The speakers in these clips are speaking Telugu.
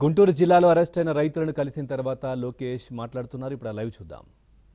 గుంటూరు జిల్లాలో అరెస్ట్ అయిన రైతులను కలిసిన తర్వాత లోకేష్ మాట్లాడుతున్నారు ఇప్పుడు ఆ లైవ్ చూద్దాం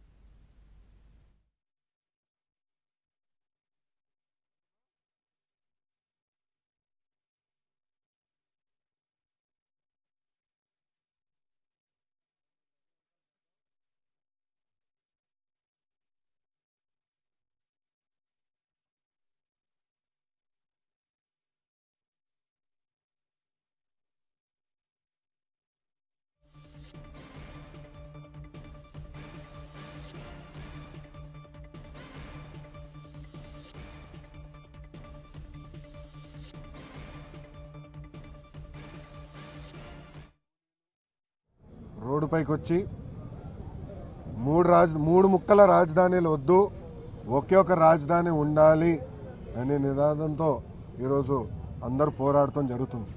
రోడ్డుపైకి వచ్చి మూడు రాజ మూడు ముక్కల రాజధానిలు వద్దు ఒకే ఒక రాజధాని ఉండాలి అనే నినాదంతో ఈరోజు అందరూ పోరాడటం జరుగుతుంది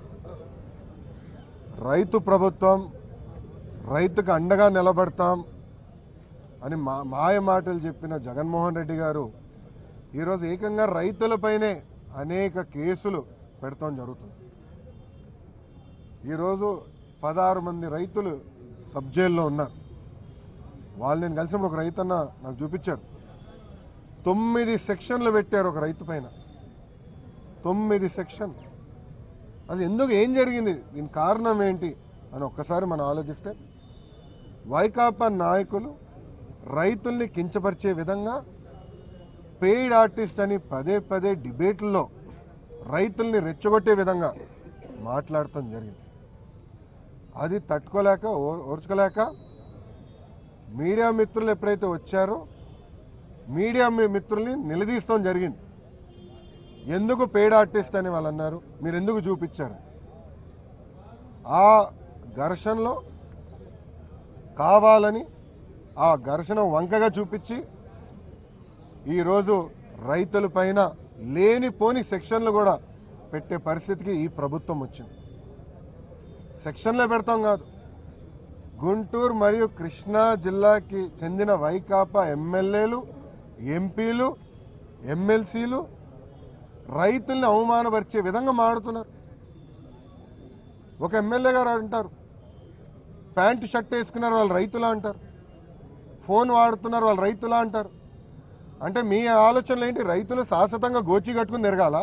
రైతు ప్రభుత్వం రైతుకు అండగా నిలబడతాం అని మా మాయ మాటలు చెప్పిన జగన్మోహన్ రెడ్డి గారు ఈరోజు ఏకంగా రైతులపైనే అనేక కేసులు పెడతాం జరుగుతుంది ఈరోజు పదహారు మంది రైతులు సబ్ జైల్లో ఉన్నారు వాళ్ళు నేను కలిసినప్పుడు ఒక రైతన్న నాకు చూపించారు తొమ్మిది సెక్షన్లు పెట్టారు ఒక రైతు పైన తొమ్మిది సెక్షన్ అది ఎందుకు ఏం జరిగింది దీని కారణం ఏంటి అని ఒక్కసారి మనం ఆలోచిస్తే వైకాపా నాయకులు రైతుల్ని కించపరిచే విధంగా పెయిడ్ ఆర్టిస్ట్ అని పదే పదే డిబేట్లలో రైతుల్ని రెచ్చగొట్టే విధంగా మాట్లాడటం జరిగింది అది తట్టుకోలేక ఓ- ఓర్చుకోలేక మీడియా మిత్రులు ఎప్పుడైతే వచ్చారో మీడియా మీ మిత్రుల్ని నిలదీస్తాం జరిగింది ఎందుకు పేడ్ ఆర్టిస్ట్ అని వాళ్ళు అన్నారు మీరు ఎందుకు చూపించారు ఆ ఘర్షణలో కావాలని ఆ ఘర్షణ వంకగా చూపించి ఈరోజు రైతుల పైన లేనిపోని సెక్షన్లు కూడా పెట్టే పరిస్థితికి ఈ ప్రభుత్వం వచ్చింది సెక్షన్లో పెడతాం కాదు గుంటూరు మరియు కృష్ణా జిల్లాకి చెందిన వైకాపా ఎమ్మెల్యేలు ఎంపీలు ఎమ్మెల్సీలు రైతుల్ని అవమానపరిచే విధంగా మాడుతున్నారు ఒక ఎమ్మెల్యే గారు అంటారు ప్యాంటు షర్ట్ వేసుకున్నారు వాళ్ళు రైతులా అంటారు ఫోన్ వాడుతున్నారు వాళ్ళు రైతులా అంటారు అంటే మీ ఆలోచనలు ఏంటి రైతులు శాశ్వతంగా గోచి కట్టుకుని తిరగాల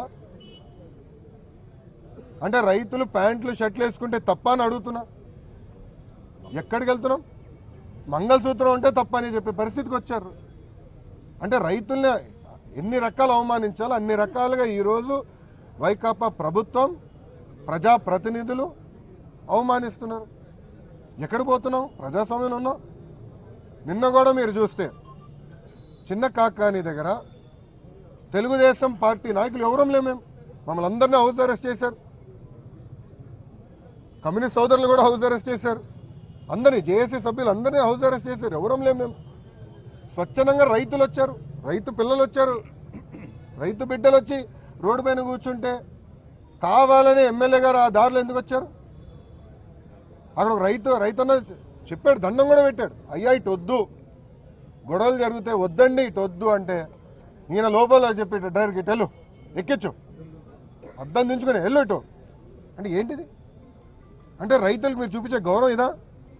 అంటే రైతులు ప్యాంట్లు షర్ట్లు వేసుకుంటే తప్ప అని అడుగుతున్నా ఎక్కడికి వెళ్తున్నాం మంగళసూత్రం ఉంటే తప్ప అని చెప్పే పరిస్థితికి వచ్చారు అంటే రైతుల్ని ఎన్ని రకాలు అవమానించాలో అన్ని రకాలుగా ఈరోజు వైకాపా ప్రభుత్వం ప్రజాప్రతినిధులు అవమానిస్తున్నారు ఎక్కడ పోతున్నాం ప్రజాస్వామ్యంలో ఉన్నాం నిన్న కూడా మీరు చూస్తే చిన్న కాకాని దగ్గర తెలుగుదేశం పార్టీ నాయకులు ఎవరం లేము మేము మమ్మల్ని అందరినీ హౌస్ అరెస్ట్ చేశారు కమ్యూనిస్ట్ సోదరులు కూడా హౌస్ అరెస్ట్ చేశారు అందరినీ జేఏసీ సభ్యులు అందరినీ హౌస్ అరెస్ట్ చేశారు ఎవరం లేము మేము స్వచ్ఛందంగా రైతులు వచ్చారు రైతు పిల్లలు వచ్చారు రైతు బిడ్డలు వచ్చి రోడ్డు పైన కూర్చుంటే కావాలని ఎమ్మెల్యే గారు ఆ దారిలో ఎందుకు వచ్చారు అక్కడ ఒక రైతు రైతన్న చెప్పాడు దండం కూడా పెట్టాడు అయ్యా ఇటు వద్దు గొడవలు జరిగితే వద్దండి ఇటు వద్దు అంటే ఈయన లోపల చెప్పాడు డైరెక్ట్ ఇటు వెళ్ళు ఎక్కించు అద్దం దించుకొని వెళ్ళు ఇటు అంటే ఏంటిది అంటే రైతులకు మీరు చూపించే గౌరవం ఇదా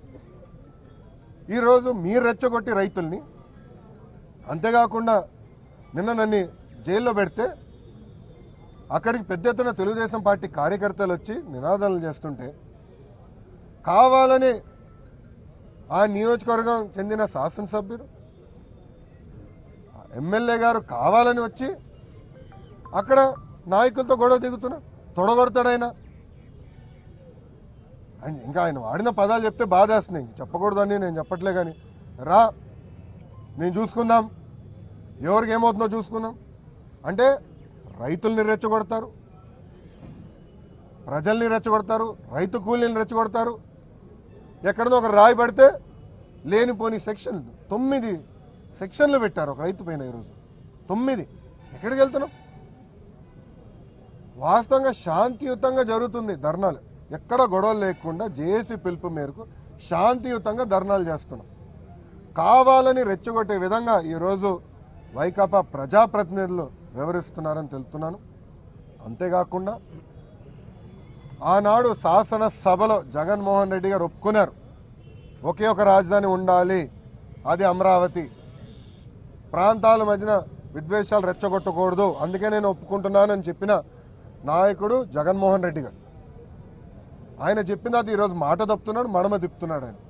ఈరోజు మీరు రెచ్చగొట్టి రైతుల్ని అంతేకాకుండా నిన్న నన్ను జైల్లో పెడితే అక్కడికి పెద్ద ఎత్తున తెలుగుదేశం పార్టీ కార్యకర్తలు వచ్చి నినాదాలు చేస్తుంటే కావాలని ఆ నియోజకవర్గం చెందిన శాసనసభ్యులు ఎమ్మెల్యే గారు కావాలని వచ్చి అక్కడ నాయకులతో గొడవ దిగుతున్నారు తొడగొడతాడు ఆయన ఇంకా ఆయన వాడిన పదాలు చెప్తే బాధేస్తున్నాయి ఇంక చెప్పకూడదని నేను చెప్పట్లే కానీ రా నేను చూసుకుందాం ఎవరికి ఏమవుతుందో చూసుకుందాం అంటే రైతుల్ని రెచ్చగొడతారు ప్రజల్ని రెచ్చగొడతారు రైతు కూలీని రెచ్చగొడతారు ఎక్కడదో ఒక రాయి పడితే లేనిపోని సెక్షన్ తొమ్మిది సెక్షన్లు పెట్టారు ఒక రైతు పైన ఈరోజు తొమ్మిది ఎక్కడికి వెళ్తున్నాం వాస్తవంగా శాంతియుతంగా జరుగుతుంది ధర్నాలు ఎక్కడ గొడవలు లేకుండా జేఏసీ పిలుపు మేరకు శాంతియుతంగా ధర్నాలు చేస్తున్నాం కావాలని రెచ్చగొట్టే విధంగా ఈరోజు వైకాపా ప్రజాప్రతినిధులు వివరిస్తున్నారని తెలుపుతున్నాను అంతేకాకుండా ఆనాడు శాసన సభలో జగన్మోహన్ రెడ్డి గారు ఒప్పుకున్నారు ఒకే ఒక రాజధాని ఉండాలి అది అమరావతి ప్రాంతాల మధ్యన విద్వేషాలు రెచ్చగొట్టకూడదు అందుకే నేను ఒప్పుకుంటున్నానని చెప్పిన నాయకుడు జగన్మోహన్ రెడ్డి గారు ఆయన చెప్పిన అది ఈరోజు మాట తప్పుతున్నాడు మడమ తిప్పుతున్నాడు ఆయన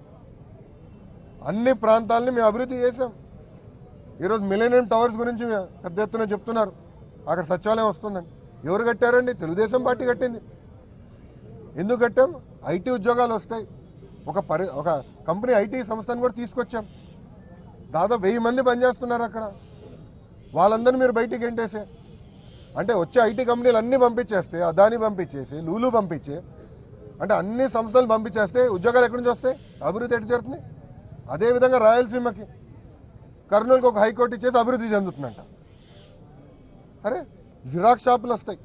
అన్ని ప్రాంతాలని మేము అభివృద్ధి చేశాం ఈరోజు మిలేనియం టవర్స్ గురించి మేము పెద్ద ఎత్తున చెప్తున్నారు అక్కడ సచివాలయం వస్తుందండి ఎవరు కట్టారండి తెలుగుదేశం పార్టీ కట్టింది ఎందుకు కట్టాం ఐటీ ఉద్యోగాలు వస్తాయి ఒక పరి ఒక కంపెనీ ఐటీ సంస్థను కూడా తీసుకొచ్చాం దాదాపు వెయ్యి మంది పనిచేస్తున్నారు అక్కడ వాళ్ళందరినీ మీరు బయటికి ఎంటేసే అంటే వచ్చే ఐటీ కంపెనీలు అన్నీ పంపించేస్తే అదాని పంపించేసి లూలు పంపించే అంటే అన్ని సంస్థలు పంపించేస్తే ఉద్యోగాలు ఎక్కడి నుంచి వస్తాయి అభివృద్ధి ఎటు జరుగుతుంది అదేవిధంగా రాయలసీమకి కర్నూలుకి ఒక హైకోర్టు ఇచ్చేసి అభివృద్ధి చెందుతుందంట అరే జిరాక్స్ షాపులు వస్తాయి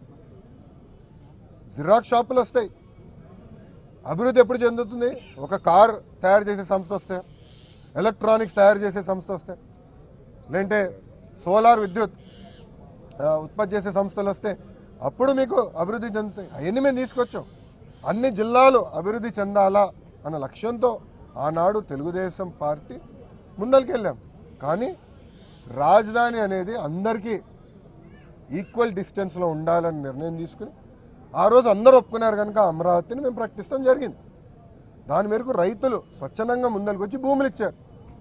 జిరాక్స్ షాపులు వస్తాయి అభివృద్ధి ఎప్పుడు చెందుతుంది ఒక కార్ తయారు చేసే సంస్థ వస్తే ఎలక్ట్రానిక్స్ తయారు చేసే సంస్థ వస్తే లేదంటే సోలార్ విద్యుత్ ఆ, ఉత్పత్తి చేసే సంస్థలు వస్తే అప్పుడు మీకు అభివృద్ధి చెందుతాయి అవన్నీ మేము తీసుకొచ్చాం అన్ని జిల్లాలు అభివృద్ధి చెందాలా అన్న లక్ష్యంతో ఆనాడు తెలుగుదేశం పార్టీ ముందరికెళ్ళాం కానీ రాజధాని అనేది అందరికీ ఈక్వల్ డిస్టెన్స్లో ఉండాలని నిర్ణయం తీసుకుని ఆ రోజు అందరూ ఒప్పుకున్నారు కనుక అమరావతిని మేము ప్రకటిస్తాం జరిగింది దాని మేరకు రైతులు స్వచ్ఛందంగా ముందరికి వచ్చి భూములు ఇచ్చారు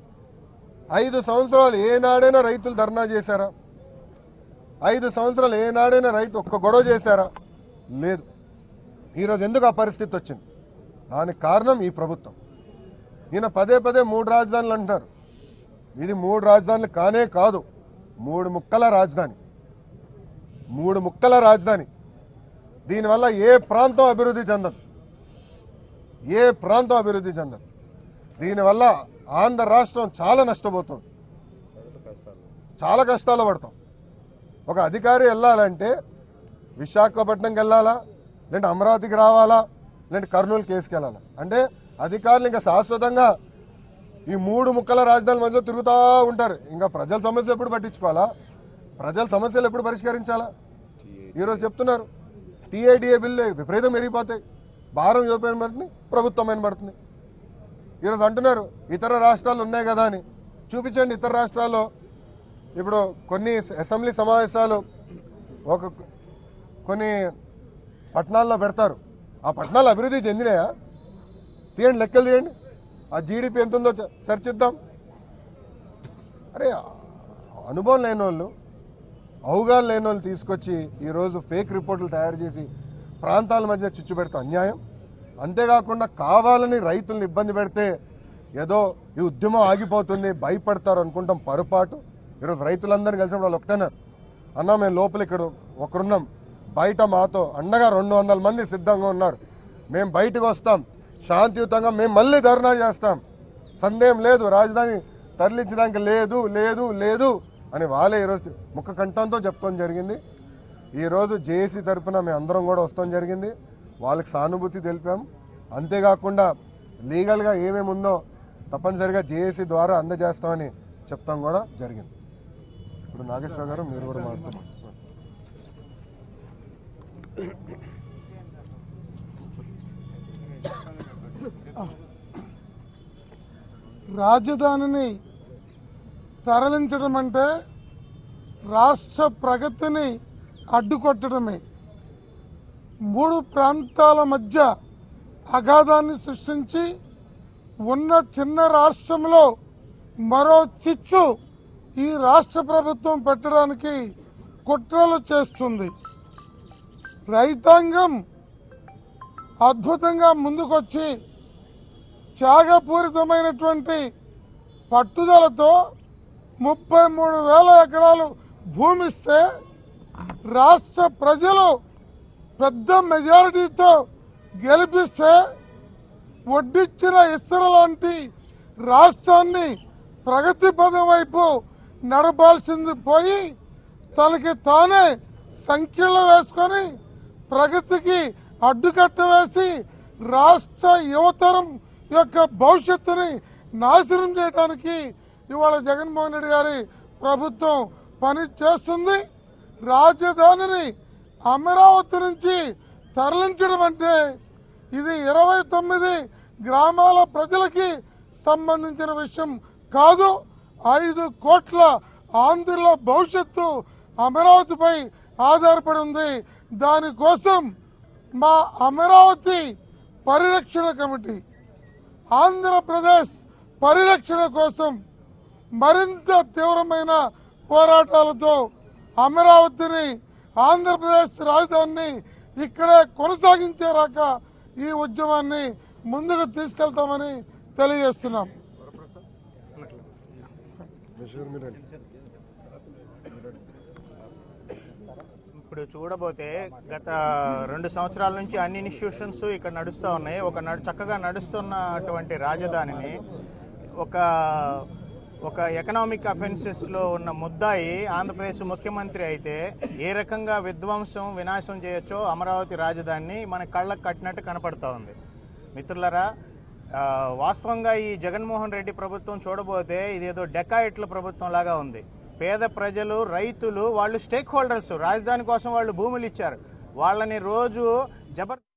ఐదు సంవత్సరాలు ఏనాడైనా రైతులు ధర్నా చేశారా ఐదు సంవత్సరాలు ఏనాడైనా రైతు ఒక్క గొడవ చేశారా లేదు ఈరోజు ఎందుకు ఆ పరిస్థితి వచ్చింది దానికి కారణం ఈ ప్రభుత్వం ఈయన పదే పదే మూడు రాజధానులు అంటున్నారు ఇది మూడు రాజధానులు కానే కాదు మూడు ముక్కల రాజధాని మూడు ముక్కల రాజధాని దీనివల్ల ఏ ప్రాంతం అభివృద్ధి చెందదు ఏ ప్రాంతం అభివృద్ధి చెందదు దీనివల్ల ఆంధ్ర రాష్ట్రం చాలా నష్టపోతుంది చాలా కష్టాలు పడతాం ఒక అధికారి వెళ్ళాలంటే విశాఖపట్నంకి వెళ్ళాలా లేదంటే అమరావతికి రావాలా లేదంటే కర్నూలు కేసుకి వెళ్ళాలా అంటే అధికారులు ఇంకా శాశ్వతంగా ఈ మూడు ముక్కల రాజధాని మధ్యలో తిరుగుతూ ఉంటారు ఇంకా ప్రజల సమస్య ఎప్పుడు పట్టించుకోవాలా ప్రజల సమస్యలు ఎప్పుడు పరిష్కరించాలా ఈరోజు చెప్తున్నారు టీఏడిఏ బిల్లు విపరీతం పెరిగిపోతాయి భారం ఎవరిపైన పడుతుంది ప్రభుత్వం పైన పడుతుంది ఈరోజు అంటున్నారు ఇతర రాష్ట్రాలు ఉన్నాయి కదా అని చూపించండి ఇతర రాష్ట్రాల్లో ఇప్పుడు కొన్ని అసెంబ్లీ సమావేశాలు ఒక కొన్ని పట్టణాల్లో పెడతారు ఆ పట్టణాలు అభివృద్ధి చెందినాయా తీయండి లెక్కలు తీయండి ఆ జీడిపి ఎంత ఉందో చ- చర్చిద్దాం అరే అనుభవం లేని వాళ్ళు అవగాహన లేని వాళ్ళు తీసుకొచ్చి ఈరోజు ఫేక్ రిపోర్టులు తయారు చేసి ప్రాంతాల మధ్య చిచ్చు పెడితే అన్యాయం అంతేకాకుండా కావాలని రైతుల్ని ఇబ్బంది పెడితే ఏదో ఈ ఉద్యమం ఆగిపోతుంది భయపడతారు అనుకుంటాం పొరపాటు ఈరోజు రైతులందరినీ కలిసినప్పుడు వాళ్ళు ఒకటేనారు అన్న మేము లోపల ఇక్కడ ఒకరున్నాం బయట మాతో అండగా రెండు వందల మంది సిద్ధంగా ఉన్నారు మేము బయటకు వస్తాం శాంతియుతంగా మేము మళ్ళీ ధర్నా చేస్తాం సందేహం లేదు రాజధాని తరలించడానికి లేదు లేదు లేదు అని వాళ్ళే ఈరోజు ముఖ కంఠంతో చెప్తాం జరిగింది ఈరోజు జేఏసీ తరపున మేము అందరం కూడా వస్తాం జరిగింది వాళ్ళకి సానుభూతి తెలిపాం అంతేకాకుండా లీగల్గా ఏమేమి ఉందో తప్పనిసరిగా జేఏసీ ద్వారా అందజేస్తామని చెప్తాం కూడా జరిగింది ఇప్పుడు నాగేశ్వర గారు మీరు కూడా మాట్లాడుతున్నారు రాజధానిని తరలించడం అంటే రాష్ట్ర ప్రగతిని అడ్డుకొట్టడమే మూడు ప్రాంతాల మధ్య అగాధాన్ని సృష్టించి ఉన్న చిన్న రాష్ట్రంలో మరో చిచ్చు ఈ రాష్ట్ర ప్రభుత్వం పెట్టడానికి కుట్రలు చేస్తుంది రైతాంగం అద్భుతంగా ముందుకొచ్చి త్యాగపూరితమైనటువంటి పట్టుదలతో ముప్పై మూడు వేల ఎకరాలు భూమి ఇస్తే రాష్ట్ర ప్రజలు పెద్ద మెజారిటీతో గెలిపిస్తే వడ్డిచ్చిన ఇస్తర లాంటి రాష్ట్రాన్ని ప్రగతి పదం వైపు నడపాల్సింది పోయి తనకి తానే సంఖ్యలు వేసుకొని ప్రగతికి అడ్డుకట్ట వేసి రాష్ట్ర యువతరం యొక్క భవిష్యత్తుని నాశనం చేయడానికి ఇవాళ జగన్మోహన్ రెడ్డి గారి ప్రభుత్వం పని చేస్తుంది రాజధానిని అమరావతి నుంచి తరలించడం అంటే ఇది ఇరవై తొమ్మిది గ్రామాల ప్రజలకి సంబంధించిన విషయం కాదు ఐదు కోట్ల ఆంధ్రుల భవిష్యత్తు అమరావతిపై ఆధారపడి ఉంది దానికోసం మా అమరావతి పరిరక్షణ కమిటీ ఆంధ్రప్రదేశ్ పరిరక్షణ కోసం మరింత తీవ్రమైన పోరాటాలతో అమరావతిని ఆంధ్రప్రదేశ్ రాజధానిని ఇక్కడే కొనసాగించేరాక ఈ ఉద్యమాన్ని ముందుకు తీసుకెళ్తామని తెలియజేస్తున్నాం బషీర్ మీరు రండి. ఇప్పుడు చూడబోతే గత రెండు సంవత్సరాల నుంచి అన్ని ఇన్స్టిట్యూషన్స్ ఇక్కడ నడుస్తూ ఉన్నాయి ఒక నడు- చక్కగా నడుస్తున్నటువంటి రాజధానిని ఒక ఒక ఎకనామిక్ అఫెన్సెస్లో ఉన్న ముద్దాయి ఆంధ్రప్రదేశ్ ముఖ్యమంత్రి అయితే ఏ రకంగా విధ్వంసం వినాశం చేయొచ్చో అమరావతి రాజధానిని మన కళ్ళకు కట్టినట్టు కనపడతా ఉంది మిత్రులరా ఆ, వాస్తవంగా ఈ జగన్మోహన్ రెడ్డి ప్రభుత్వం చూడబోతే ఇదేదో డెకాయిట్ల ప్రభుత్వం లాగా ఉంది పేద ప్రజలు రైతులు వాళ్ళు స్టేక్ హోల్డర్స్ రాజధాని కోసం వాళ్ళు భూములు ఇచ్చారు వాళ్ళని రోజు జబర్